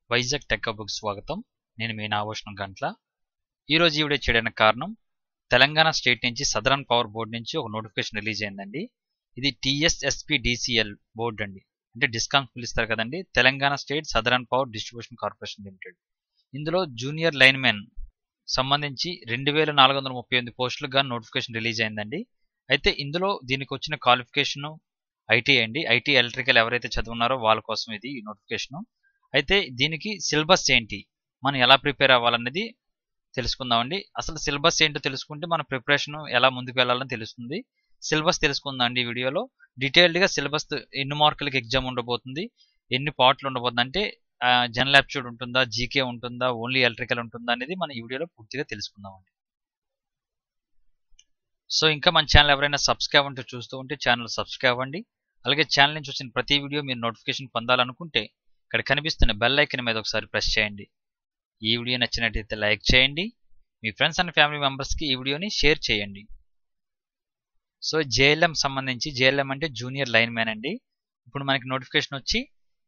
Vizag tech book స్వాగతం నేను మీ నాగభూషణం గంట్ల ఈరోజు ఈ వీడియో చేయడానికి కారణం తెలంగాణ స్టేట్ నుంచి సదరన్ పవర్ బోర్డు నుంచి ఒక నోటిఫికేషన్ రిలీజ్ అయిందండి ఇది టీఎస్ఎస్పి డిసిఎల్ బోర్డు అండి అంటే డిస్కౌంట్ పిలుస్తారు కదండి Telangana state southern power distribution corporation limited ఇందులో జూనియర్ లైన్ మెన్ సంబంధించి రెండు వేల నాలుగు వందల ముప్పై ఎనిమిది పోస్టులకు గాను నోటిఫికేషన్ రిలీజ్ అయిందండి అయితే ఇందులో దీనికి వచ్చిన క్వాలిఫికేషన్ ఐటీ అండి ఐటీ ఎలక్ట్రికల్ ఎవరైతే చదువున్నారో వాళ్ళ కోసం ఇది ఈ నోటిఫికేషన్ అయితే దీనికి సిలబస్ ఏంటి మనం ఎలా ప్రిపేర్ అవ్వాలనేది తెలుసుకుందామండి అసలు సిలబస్ ఏంటో తెలుసుకుంటే మన ప్రిపరేషన్ ఎలా ముందుకు వెళ్ళాలని తెలుస్తుంది సిలబస్ తెలుసుకుందాం అండి ఈ వీడియోలో డీటెయిల్డ్గా సిలబస్ ఎన్ని మార్కులకి ఎగ్జామ్ ఉండబోతుంది ఎన్ని పార్ట్లు ఉండబోతుంది అంటే జనరల్ యాప్ట్యూడ్ ఉంటుందా జీకే ఉంటుందా ఓన్లీ ఎలక్ట్రికల్ ఉంటుందా అనేది మన ఈ వీడియోలో పూర్తిగా తెలుసుకుందామండి సో ఇంకా మన ఛానల్ ఎవరైనా సబ్స్క్రైబ్ ఉంటే చూస్తూ ఉంటే ఛానల్ సబ్స్క్రైబ్ అవ్వండి అలాగే ఛానల్ నుంచి వచ్చిన ప్రతి వీడియో మీరు నోటిఫికేషన్ పొందాలనుకుంటే ఇక్కడ కనిపిస్తున్న బెల్ ఐకన్ మీద ఒకసారి ప్రెస్ చేయండి ఈ వీడియో నచ్చినట్లయితే లైక్ చేయండి మీ ఫ్రెండ్స్ అండ్ ఫ్యామిలీ మెంబర్స్కి ఈ వీడియోని షేర్ చేయండి సో జేఎల్ఎం సంబంధించి జేఎల్ఎం అంటే జూనియర్ లైన్ మ్యాన్ అండి ఇప్పుడు మనకి నోటిఫికేషన్ వచ్చి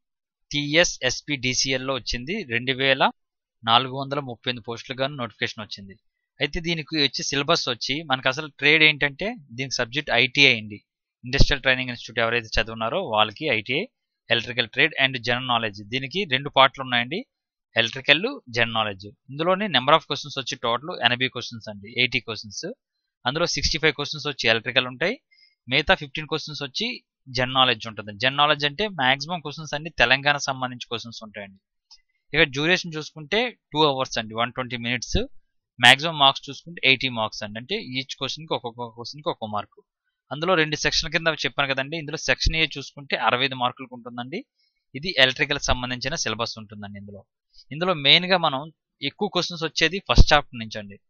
టీఎస్ఎస్పి డిసిఎల్లో వచ్చింది రెండు వేల నాలుగు వందల ముప్పై ఎనిమిది పోస్టులుగా నోటిఫికేషన్ వచ్చింది అయితే దీనికి వచ్చి సిలబస్ వచ్చి మనకు అసలు ట్రేడ్ ఏంటంటే దీనికి సబ్జెక్ట్ ఐటీఐ అండి ఇండస్ట్రియల్ ట్రైనింగ్ ఇన్స్టిట్యూట్ ఎవరైతే చదువున్నారో వాళ్ళకి ITI electrical trade and general knowledge దీనికి రెండు పార్ట్లు ఉన్నాయండి ఎలక్ట్రికల్ జనరల్ నాలెడ్జ్ ఇందులోనే నెంబర్ ఆఫ్ క్వశ్చన్స్ వచ్చి టోటల్ ఎనభై క్వశ్చన్స్ అండి ఎయిటీ క్వశ్చన్స్ అందులో సిక్స్టీ ఫైవ్ క్వశ్చన్స్ వచ్చి ఎలక్ట్రికల్ ఉంటాయి మిగతా ఫిఫ్టీన్ క్వశ్చన్స్ వచ్చి జనరల్ నాలెడ్జ్ ఉంటుంది జనరల్ నాలెడ్జ్ అంటే మాక్సిమం క్వశ్చన్స్ అన్ని తెలంగాణ సంబంధించి క్వశ్చన్స్ ఉంటాయండి ఇక డ్యూరేషన్ చూసుకుంటే టూ అవర్స్ అండి one twenty minutes maximum marks చూసుకుంటే ఎయిటీ మార్క్స్ అండి అంటే ఈచ్ క్వశ్చన్కి ఒక్కొక్క క్వశ్చన్కి ఒక్కొక్క మార్కు అందులో రెండు సెక్షన్ కింద చెప్పాను కదండి ఇందులో సెక్షన్ ఏ చూసుకుంటే అరవై ఐదు మార్కులకు ఉంటుందండి ఇది ఎలక్ట్రికల్ సంబంధించిన సిలబస్ ఉంటుందండి ఇందులో ఇందులో మెయిన్గా మనం ఎక్కువ క్వశ్చన్స్ వచ్చేది ఫస్ట్ చాప్టర్ నుంచి అండి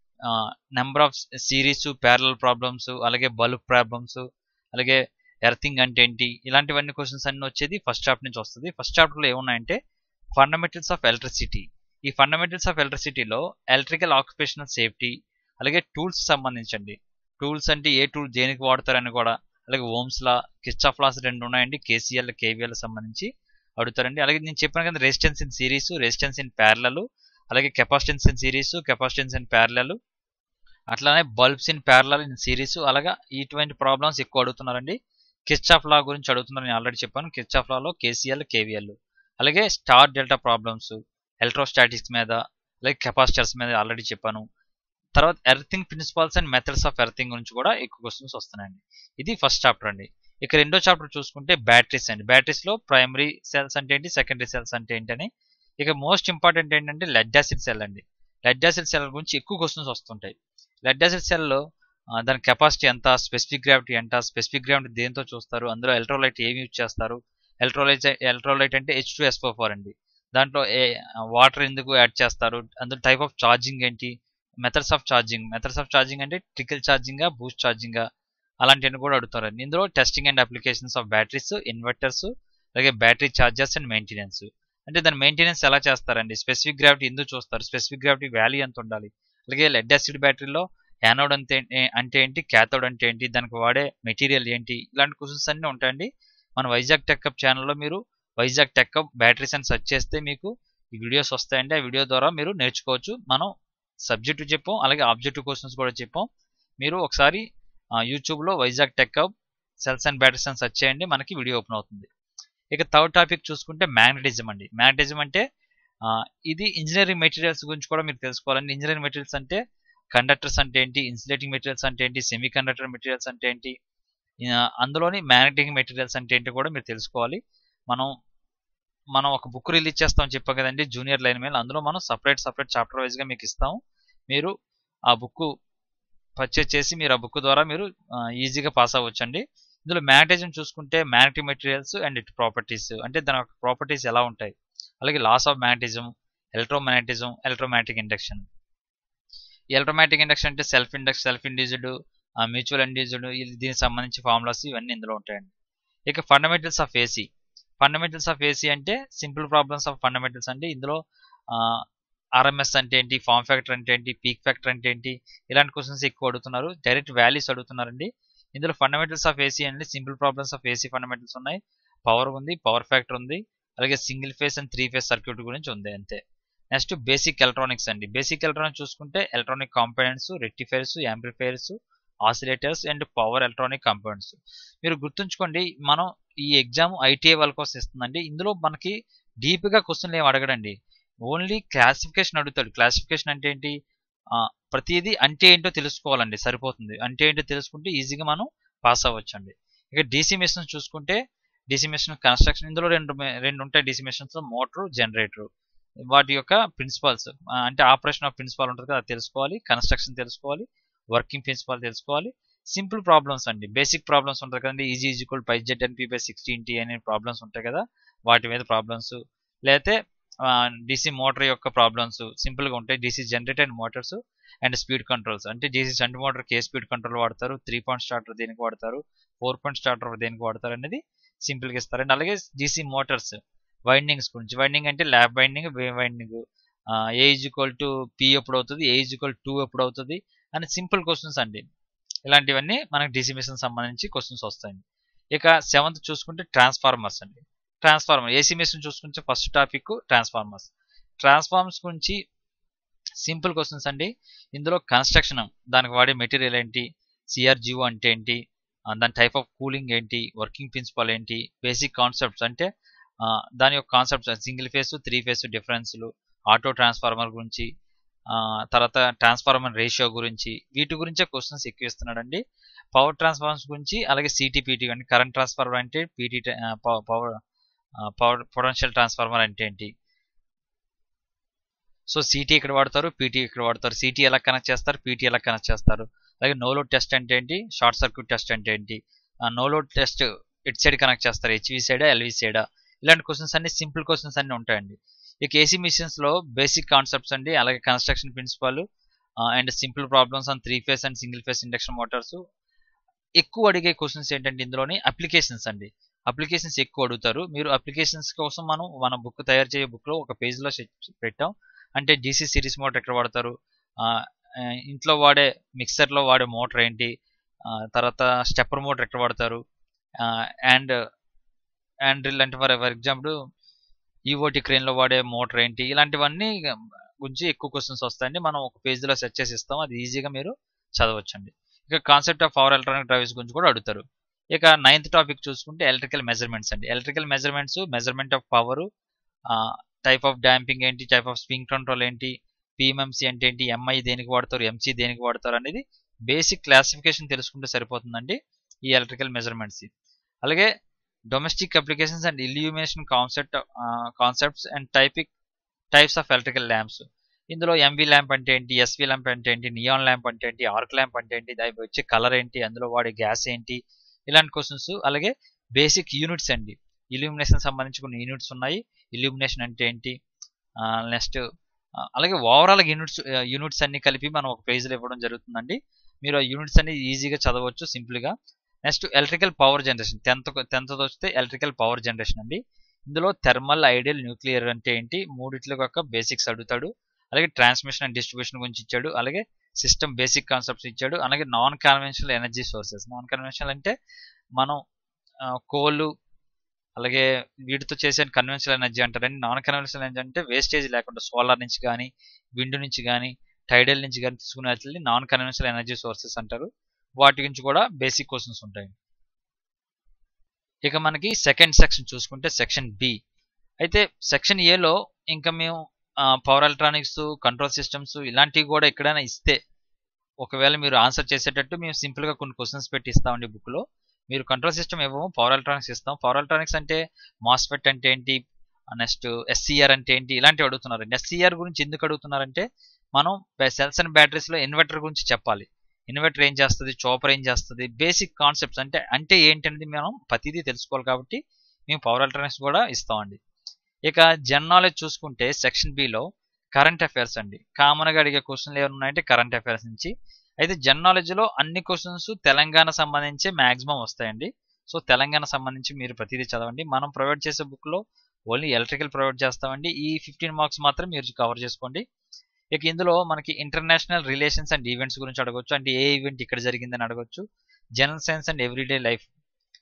number of series parallel problems అలాగే బల్బ్ ప్రాబ్లమ్స్ అలాగే ఎర్తింగ్ అంటే ఏంటి ఇలాంటివన్నీ క్వశ్చన్స్ అన్ని వచ్చేది ఫస్ట్ చాప్టర్ నుంచి వస్తుంది ఫస్ట్ చాప్టర్లో ఏమున్నాయంటే ఫండమెంటల్స్ ఆఫ్ ఎలక్ట్రిసిటీ ఈ ఫండమెంటల్స్ ఆఫ్ ఎలక్ట్రిసిటీలో ఎలక్ట్రికల్ ఆక్యుపేషనల్ సేఫ్టీ అలాగే టూల్స్ సంబంధించండి టూల్స్ అంటే ఏ టూల్ దేనికి వాడతారని కూడా అలాగే ఓమ్స్ లా కిచ్ లాస్ రెండు ఉన్నాయండి కేసీఎల్ కేవీఎల్ సంబంధించి అడుగుతారండి అలాగే నేను చెప్పాను కదా resistance in series resistance in parallel అలాగే capacitance in series capacitance in parallel అట్లానే bulbs in parallel in series అలాగా ఇటువంటి ప్రాబ్లమ్స్ ఎక్కువ అడుగుతున్నారండి కిచ్ ఆఫ్ లా గురించి అడుగుతున్నారు నేను ఆల్రెడీ చెప్పాను కిచ్ ఆఫ్ లాలో కేసీఎల్ కేవీఎల్ అలాగే స్టార్ డెల్టా ప్రాబ్లమ్స్ ఎలక్ట్రోస్టాటిక్స్ మీద అలాగే కెపాసిటర్స్ మీద ఆల్రెడీ చెప్పాను తర్వాత earthing principles and methods of earthing గురించి కూడా ఎక్కువ క్వశ్చన్స్ వస్తున్నాయండి ఇది ఫస్ట్ చాప్టర్ అండి ఇక రెండో చాప్టర్ చూసుకుంటే బ్యాటరీస్ అండి బ్యాటరీస్ లో ప్రైమరీ సెల్స్ అంటే ఏంటి సెకండరీ సెల్స్ అంటే ఏంటని ఇక మోస్ట్ ఇంపార్టెంట్ ఏంటంటే లెడ్ యాసిడ్ సెల్ అండి లెడ్ యాసిడ్ సెల్ గురించి ఎక్కువ క్వశ్చన్స్ వస్తుంటాయి లెడ్ యాసిడ్ సెల్లో దాని కెపాసిటీ ఎంత స్పెసిఫిక్ గ్రావిటీ ఎంత స్పెసిఫిక్ గ్రావిటీ దేంతో చూస్తారు అందులో ఎలక్ట్రోలైట్ ఏమి యూజ్ చేస్తారు ఎలక్ట్రోలైట్ ఎలక్ట్రోలైట్ అంటే హెచ్ టూ ఎస్ఓ ఫోర్ అండి దాంట్లో ఏ వాటర్ ఎందుకు యాడ్ చేస్తారు అందులో టైప్ ఆఫ్ ఛార్జింగ్ ఏంటి methods of charging methods of charging అంటే ట్రికల్ ఛార్జింగ్ బూస్ట్ ఛార్జింగ్ అలాంటివన్నీ కూడా అడుగుతారండి ఇందులో testing and applications of batteries inverters అలాగే బ్యాటరీ ఛార్జెస్ అండ్ మెయింటెనెన్స్ అంటే దాని మెయింటెనెన్స్ ఎలా చేస్తారండి స్పెసిఫిక్ గ్రావిటీ ఎందుకు చూస్తారు స్పెసిఫిక్ గ్రావిటీ వాల్యూ ఎంత ఉండాలి అలాగే లెడ్ యాసిడ్ బ్యాటరీలో యానోడ్ అంటే అంటే ఏంటి క్యాథోడ్ అంటే ఏంటి దానికి వాడే మెటీరియల్ ఏంటి ఇలాంటి క్వశ్చన్స్ అన్నీ ఉంటాయండి మన వైజాగ్ టెక్అప్ ఛానల్లో మీరు వైజాగ్ టెక్అప్ బ్యాటరీస్ అని సెర్చ్ చేస్తే మీకు ఈ వీడియోస్ వస్తాయండి ఆ వీడియో ద్వారా మీరు నేర్చుకోవచ్చు మనం సబ్జెక్టు చెప్పాం అలాగే ఆబ్జెక్టివ్ క్వశ్చన్స్ కూడా చెప్పాం మీరు ఒకసారి యూట్యూబ్లో Vizag Tech Up cells and batteries అని సెర్చ్ చేయండి మనకి వీడియో ఓపెన్ అవుతుంది ఇక థర్డ్ టాపిక్ చూసుకుంటే మ్యాగ్నటిజం అండి మ్యాగ్నటిజం అంటే ఇది ఇంజనీరింగ్ మెటీరియల్స్ గురించి కూడా మీరు తెలుసుకోవాలండి ఇంజనీరింగ్ మెటీరియల్స్ అంటే కండక్టర్స్ అంటే ఏంటి ఇన్సులేటింగ్ మెటీరియల్స్ అంటే ఏంటి సెమీ కండక్టర్ మెటీరియల్స్ అంటే ఏంటి అందులోని మ్యాగ్నెటిక్ మెటీరియల్స్ అంటే ఏంటి కూడా మీరు తెలుసుకోవాలి మనం మనం ఒక బుక్ రిలీజ్ చేస్తామని చెప్పాం కదండి జూనియర్ లైన్ మీద అందులో మనం సపరేట్ సపరేట్ చాప్టర్ వైజ్గా మీకు ఇస్తాం మీరు ఆ బుక్ పర్చేజ్ చేసి మీరు ఆ బుక్ ద్వారా మీరు ఈజీగా పాస్ అవ్వచ్చండి ఇందులో మ్యాగ్నటిజం చూసుకుంటే magnetic materials and it properties అంటే దాని యొక్క ప్రాపర్టీస్ ఎలా ఉంటాయి అలాగే loss of magnetism electromagnetism electromagnetic induction electromagnetic induction అంటే self inducts self induced mutual induced దీనికి సంబంధించి ఫార్ములాస్ ఇవన్నీ ఇందులో ఉంటాయండి ఇక fundamentals of AC fundamentals of AC అంటే సింపుల్ ప్రాబ్లమ్స్ ఆఫ్ ఫండమెంటల్స్ అంటే ఇందులో ఆర్ఎంఎస్ అంటే ఏంటి ఫామ్ ఫ్యాక్టర్ అంటే ఏంటి పీక్ ఫ్యాక్టర్ అంటే ఏంటి ఇలాంటి క్వశ్చన్స్ ఎక్కువ అడుగుతున్నారు డైరెక్ట్ వాల్యూస్ అడుగుతున్నారండి ఇందులో ఫండమెంటల్స్ ఆఫ్ ఏసీ అంటే simple problems of AC fundamentals ఉన్నాయి పవర్ ఉంది పవర్ ఫ్యాక్టర్ ఉంది అలాగే single phase and three phase circuit గురించి ఉంది అంతే నెక్స్ట్ బేసిక్ ఎలక్ట్రానిక్స్ అండి బేసిక్ ఎలక్ట్రానిక్స్ చూసుకుంటే electronic components rectifiers amplifiers oscillators and power electronic components మీరు గుర్తుంచుకోండి మనం ఈ ఎగ్జామ్ ఐటీఐ వాళ్ళ కోసం ఇస్తుందండి ఇందులో మనకి డీప్గా క్వశ్చన్లు ఏం అడగడండి ఓన్లీ క్లాసిఫికేషన్ అడుగుతాడు క్లాసిఫికేషన్ అంటే ఏంటి ప్రతిదీ అంటే ఏంటో తెలుసుకోవాలండి సరిపోతుంది అంటే ఏంటో తెలుసుకుంటే ఈజీగా మనం పాస్ అవ్వచ్చు అండి ఇక డీసీ మిషన్స్ చూసుకుంటే డీసీ మిషన్ కన్స్ట్రక్షన్ ఇందులో రెండు రెండు ఉంటాయి డీసీ మిషన్స్ మోటార్ జనరేటర్ వాటి యొక్క ప్రిన్సిపల్స్ అంటే ఆపరేషన్ ఆఫ్ ప్రిన్సిపల్ ఉంటుంది కదా తెలుసుకోవాలి కన్స్ట్రక్షన్ తెలుసుకోవాలి వర్కింగ్ ప్రిన్సిపల్ తెలుసుకోవాలి సింపుల్ ప్రాబ్లమ్స్ అండి బేసిక్ ప్రాబ్లమ్స్ ఉంటాయి కదండి E G equal phi Z N P by sixteen T అనే ప్రాబ్లమ్స్ ఉంటాయి కదా వాటి మీద ప్రాబ్లమ్స్ లేకపోతే డీసీ మోటార్ యొక్క ప్రాబ్లమ్స్ సింపుల్గా ఉంటాయి DC generator motors and speed controls అంటే డీసీ షంట్ మోటార్కి ఏ స్పీడ్ కంట్రోల్ వాడతారు త్రీ పాయింట్ స్టార్టర్ దేనికి వాడతారు ఫోర్ పాయింట్ స్టార్టర్ దేనికి వాడతారు అనేది సింపుల్గా ఇస్తారు అండ్ అలాగే డీసీ మోటార్స్ వైండింగ్స్ గురించి వైండింగ్ అంటే lap winding wave winding A equal to P ఎప్పుడు అవుతుంది ఏ ఈక్వల్ టూ ఎప్పుడు అవుతుంది అని సింపుల్ క్వశ్చన్స్ అండి ఇలాంటివన్నీ మనకి డీసీ మిషన్ సంబంధించి క్వశ్చన్స్ వస్తాయండి ఇక సెవెంత్ చూసుకుంటే ట్రాన్స్ఫార్మర్స్ అండి ట్రాన్స్ఫార్మర్ ఏసీ మిషన్ చూసుకుంటే ఫస్ట్ టాపిక్ ట్రాన్స్ఫార్మర్స్ ట్రాన్స్ఫార్మర్స్ గురించి సింపుల్ క్వశ్చన్స్ అండి ఇందులో కన్స్ట్రక్షన్ దానికి వాడే మెటీరియల్ ఏంటి సిఆర్జిఓ అంటే ఏంటి దాని టైప్ ఆఫ్ కూలింగ్ ఏంటి వర్కింగ్ ప్రిన్సిపల్ ఏంటి బేసిక్ కాన్సెప్ట్స్ అంటే దాని యొక్క concepts single phase three phase డిఫరెన్స్లు ఆటో ట్రాన్స్ఫార్మర్ గురించి తర్వాత ట్రాన్స్ఫార్మర్ రేషియో గురించి వీటి గురించే క్వశ్చన్స్ ఎక్కువ ఇస్తున్నాడండి పవర్ ట్రాన్స్ఫార్మర్స్ గురించి అలాగే సిటీపీటీ అంటే కరెంట్ ట్రాన్స్ఫార్మర్ అంటే PT power power potential transformer అంటే ఏంటి సో సిటీ ఇక్కడ వాడతారు పీటీ ఇక్కడ వాడతారు సిటీ ఎలా కనెక్ట్ చేస్తారు పీటీ ఎలా కనెక్ట్ చేస్తారు అలాగే నోలోడ్ టెస్ట్ అంటే ఏంటి షార్ట్ సర్క్యూట్ టెస్ట్ అంటే ఏంటి no load test it side connect చేస్తారు హెచ్వి సైడా ఎల్వి సైడా ఇలాంటి క్వశ్చన్స్ అన్ని సింపుల్ క్వశ్చన్స్ అన్ని ఉంటాయండి ఇక ఏసీ మిషన్స్ లో బేసిక్ కాన్సెప్ట్స్ అండి అలాగే construction principle and simple problems on three phase and single phase induction motors ఎక్కువ అడిగే క్వశ్చన్స్ ఏంటంటే ఇందులోని అప్లికేషన్స్ అండి అప్లికేషన్స్ ఎక్కువ అడుగుతారు మీరు అప్లికేషన్స్ కోసం మనం మన బుక్ తయారు చేయే బుక్ లో ఒక పేజ్ లో పెట్టాం అంటే డీసీ సిరీస్ మోటార్ ఎక్కడ వాడతారు ఇంట్లో వాడే మిక్సర్ లో వాడే మోటార్ ఏంటి తర్వాత స్టెప్పర్ మోటార్ ఎక్కడ వాడతారు అండ్ అండ్ ఇలాంటి for for example EOT crane లో వాడే మోటార్ ఏంటి ఇలాంటివన్నీ గురించి ఎక్కువ క్వశ్చన్స్ వస్తాయండి మనం ఒక పేజ్ లో సెర్చ్ చేసి ఇస్తాం అది ఈజీగా మీరు చదవచ్చండి ఇక concept of power electronic drives గురించి కూడా అడుగుతారు ఇక నైన్త్ టాపిక్ చూసుకుంటే ఎలక్ట్రికల్ మెజర్మెంట్స్ అండి electrical measurements measurement of power type of damping ఏంటి టైప్ ఆఫ్ స్వింగ్ కంట్రోల్ ఏంటి పిఎంఎంసీ అంటే ఏంటి ఎంఐ దేనికి వాడతారు ఎంసీ దేనికి వాడతారు అనేది బేసిక్ క్లాసిఫికేషన్ తెలుసుకుంటే సరిపోతుందండి ఈ ఎలక్ట్రికల్ మెజర్మెంట్స్ అలాగే domestic applications and illumination concept concepts and typic types of electrical lamps ఇందులో ఎంవి ల్యాంప్ అంటే ఏంటి ఎస్వి ల్యాంప్ అంటే ఏంటి నియాన్ ల్యాంప్ అంటే ఏంటి ఆర్క్ ల్యాంప్ అంటే ఏంటి దాని వచ్చే కలర్ ఏంటి అందులో వాడే గ్యాస్ ఏంటి ఇలాంటి క్వశ్చన్స్ అలాగే బేసిక్ యూనిట్స్ అండి ఇల్యూమినేషన్ సంబంధించి కొన్ని యూనిట్స్ ఉన్నాయి ఇల్యూమినేషన్ అంటే ఏంటి నెక్స్ట్ అలాగే ఓవరాల్ యూనిట్స్ యూనిట్స్ అన్ని కలిపి మనం ఒక పేజ్లో ఇవ్వడం జరుగుతుందండి మీరు ఆ యూనిట్స్ అన్ని ఈజీగా చదవచ్చు సింపుల్గా next electrical power generation tenth tenth వస్తే ఎలక్ట్రికల్ పవర్ జనరేషన్ అండి ఇందులో థర్మల్ ఐడియల్ న్యూక్లియర్ అంటే ఏంటి మూడిట్ల యొక్క బేసిక్స్ అడుగుతాడు అలాగే ట్రాన్స్మిషన్ అండ్ డిస్ట్రిబ్యూషన్ గురించి ఇచ్చాడు అలాగే సిస్టమ్ బేసిక్ కాన్సెప్ట్స్ ఇచ్చాడు అలాగే non conventional energy sources non conventional అంటే మనం కోళ్ళు అలాగే వీటితో చేసే కన్వెన్షనల్ ఎనర్జీ అంటారండి నాన్ కన్వెన్షనల్ ఎనర్జీ అంటే వేస్టేజ్ లేకుండా సోలార్ నుంచి కానీ విండ్ నుంచి కానీ టైడల్ నుంచి కానీ తీసుకునే వాటిని నాన్ కన్వెన్షనల్ ఎనర్జీ సోర్సెస్ అంటారు వాటి గురించి కూడా బేసిక్ క్వశ్చన్స్ ఉంటాయి ఇక మనకి సెకండ్ సెక్షన్ చూసుకుంటే సెక్షన్ బి అయితే సెక్షన్ ఏలో ఇంకా మేము పవర్ ఎలక్ట్రానిక్స్ కంట్రోల్ సిస్టమ్స్ ఇలాంటివి కూడా ఎక్కడైనా ఇస్తే ఒకవేళ మీరు ఆన్సర్ చేసేటట్టు మేము సింపుల్గా కొన్ని క్వశ్చన్స్ పెట్టి ఇస్తామండి బుక్లో మీరు కంట్రోల్ సిస్టమ్ ఇవ్వము పవర్ ఎలక్ట్రానిక్స్ ఇస్తాం పవర్ ఎలక్ట్రానిక్స్ అంటే మాస్ఫెట్ అంటే ఏంటి నెక్స్ట్ ఎస్సీఆర్ అంటే ఏంటి ఇలాంటివి అడుగుతున్నారు ఎస్సీఆర్ గురించి ఎందుకు అడుగుతున్నారంటే మనం సెల్స్ అండ్ బ్యాటరీస్లో ఇన్వర్టర్ గురించి చెప్పాలి ఇన్వర్టర్ ఏం చేస్తుంది చోపర్ ఏం చేస్తుంది బేసిక్ కాన్సెప్ట్స్ అంటే అంటే ఏంటనేది మనం ప్రతిదీ తెలుసుకోవాలి కాబట్టి మేము పవర్ ఎలక్ట్రానిక్స్ కూడా ఇస్తామండి ఇక జన్ నాలెడ్జ్ చూసుకుంటే సెక్షన్ బిలో కరెంట్ అఫైర్స్ అండి కామన్గా అడిగే క్వశ్చన్లు ఏమైనా ఉన్నాయంటే కరెంట్ అఫైర్స్ నుంచి అయితే జన్ నాలెడ్జ్లో అన్ని క్వశ్చన్స్ తెలంగాణ సంబంధించి మ్యాక్సిమం వస్తాయండి సో తెలంగాణ సంబంధించి మీరు ప్రతిదీ చదవండి మనం ప్రొవైడ్ చేసే బుక్లో ఓన్లీ ఎలక్ట్రికల్ ప్రొవైడ్ చేస్తామండి ఈ ఫిఫ్టీన్ మార్క్స్ మాత్రం మీరు కవర్ చేసుకోండి ఇక ఇందులో మనకి ఇంటర్నేషనల్ రిలేషన్స్ అండ్ ఈవెంట్స్ గురించి అడగొచ్చు అంటే ఏ ఈవెంట్ ఇక్కడ జరిగిందని అడగొచ్చు general science and everyday life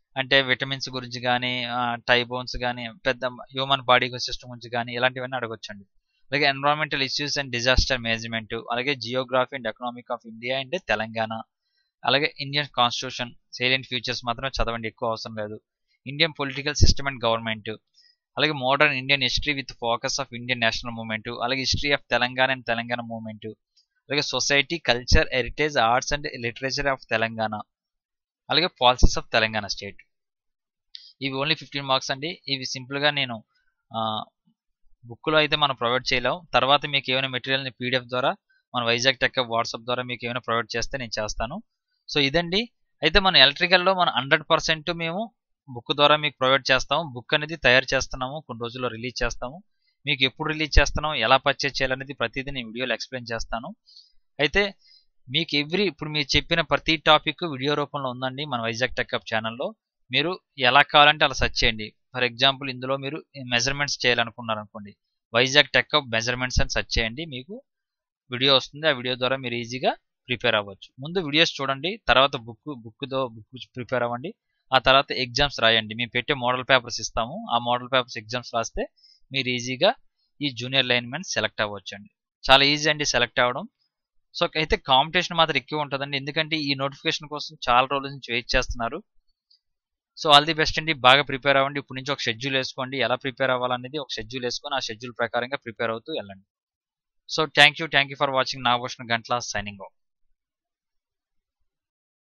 అంటే విటమిన్స్ గురించి కానీ టైబోన్స్ కానీ పెద్ద హ్యూమన్ బాడీ సిస్టమ్ గురించి కానీ ఇలాంటివన్నీ అడగొచ్చండి అలాగే environmental issues and disaster management అలాగే geography and economic of India and Telangana అలాగే ఇండియన్ కాన్స్టిట్యూషన్ సేలియన్ ఫ్యూచర్స్ మాత్రం చదవండి ఎక్కువ అవసరం లేదు Indian political system and government అలాగే modern Indian history with focus of Indian national movement అలాగే history of Telangana and Telangana movement అలాగే society culture heritage arts and literature of Telangana అలాగే పాలసీస్ ఆఫ్ తెలంగాణ స్టేట్ ఇవి ఓన్లీ ఫిఫ్టీన్ మార్క్స్ అండి ఇవి సింపుల్గా నేను బుక్లో అయితే మనం ప్రొవైడ్ చేయలేం తర్వాత మీకు ఏమైనా మెటీరియల్ని పీడిఎఫ్ ద్వారా మన వైజాగ్ టెక్ వాట్సాప్ ద్వారా మీకు ఏమైనా ప్రొవైడ్ చేస్తే నేను చేస్తాను సో ఇదండి అయితే మన ఎలక్ట్రికల్లో మనం హండ్రెడ్ పర్సెంట్ మేము బుక్ ద్వారా మీకు ప్రొవైడ్ చేస్తాము బుక్ అనేది తయారు చేస్తున్నాము కొన్ని రోజుల్లో రిలీజ్ చేస్తాము మీకు ఎప్పుడు రిలీజ్ చేస్తున్నాం ఎలా పర్చేజ్ చేయాలనేది ప్రతిదీ నేను వీడియోలో ఎక్స్ప్లెయిన్ చేస్తాను అయితే మీకు ఎవ్రీ ఇప్పుడు మీరు చెప్పిన ప్రతి టాపిక్ వీడియో రూపంలో ఉందండి మన వైజాగ్ టెక్అప్ ఛానల్లో మీరు ఎలా కావాలంటే అలా సెర్చ్ చేయండి ఫర్ ఎగ్జాంపుల్ ఇందులో మీరు మెజర్మెంట్స్ చేయాలనుకున్నారు అనుకోండి వైజాగ్ టెక్అప్ మెజర్మెంట్స్ అని సెర్చ్ చేయండి మీకు వీడియో వస్తుంది ఆ వీడియో ద్వారా మీరు ఈజీగా ప్రిపేర్ అవ్వచ్చు ముందు వీడియోస్ చూడండి తర్వాత బుక్ బుక్తో బుక్ ప్రిపేర్ అవ్వండి ఆ తర్వాత ఎగ్జామ్స్ రాయండి మేము పెట్టే మోడల్ పేపర్స్ ఇస్తాము ఆ మోడల్ పేపర్స్ ఎగ్జామ్స్ రాస్తే మీరు ఈజీగా ఈ జూనియర్ లైన్మెన్ సెలెక్ట్ అవ్వచ్చు అండి చాలా ఈజీ అండి సెలెక్ట్ అవ్వడం సో అయితే కాంపిటీషన్ మాత్రం ఎక్కువ ఉంటుందండి ఎందుకంటే ఈ నోటిఫికేషన్ కోసం చాలా రోజుల నుంచి వెయిట్ చేస్తున్నారు సో ఆల్ ది బెస్ట్ అండి బాగా ప్రిపేర్ అవ్వండి ఇప్పుడు నుంచి ఒక షెడ్యూల్ వేసుకోండి ఎలా ప్రిపేర్ అవ్వాలనేది ఒక షెడ్యూల్ వేసుకొని ఆ షెడ్యూల్ ప్రకారంగా ప్రిపేర్ అవుతూ వెళ్ళండి so thank you thank you for watching Nagabhushan Gantla signing of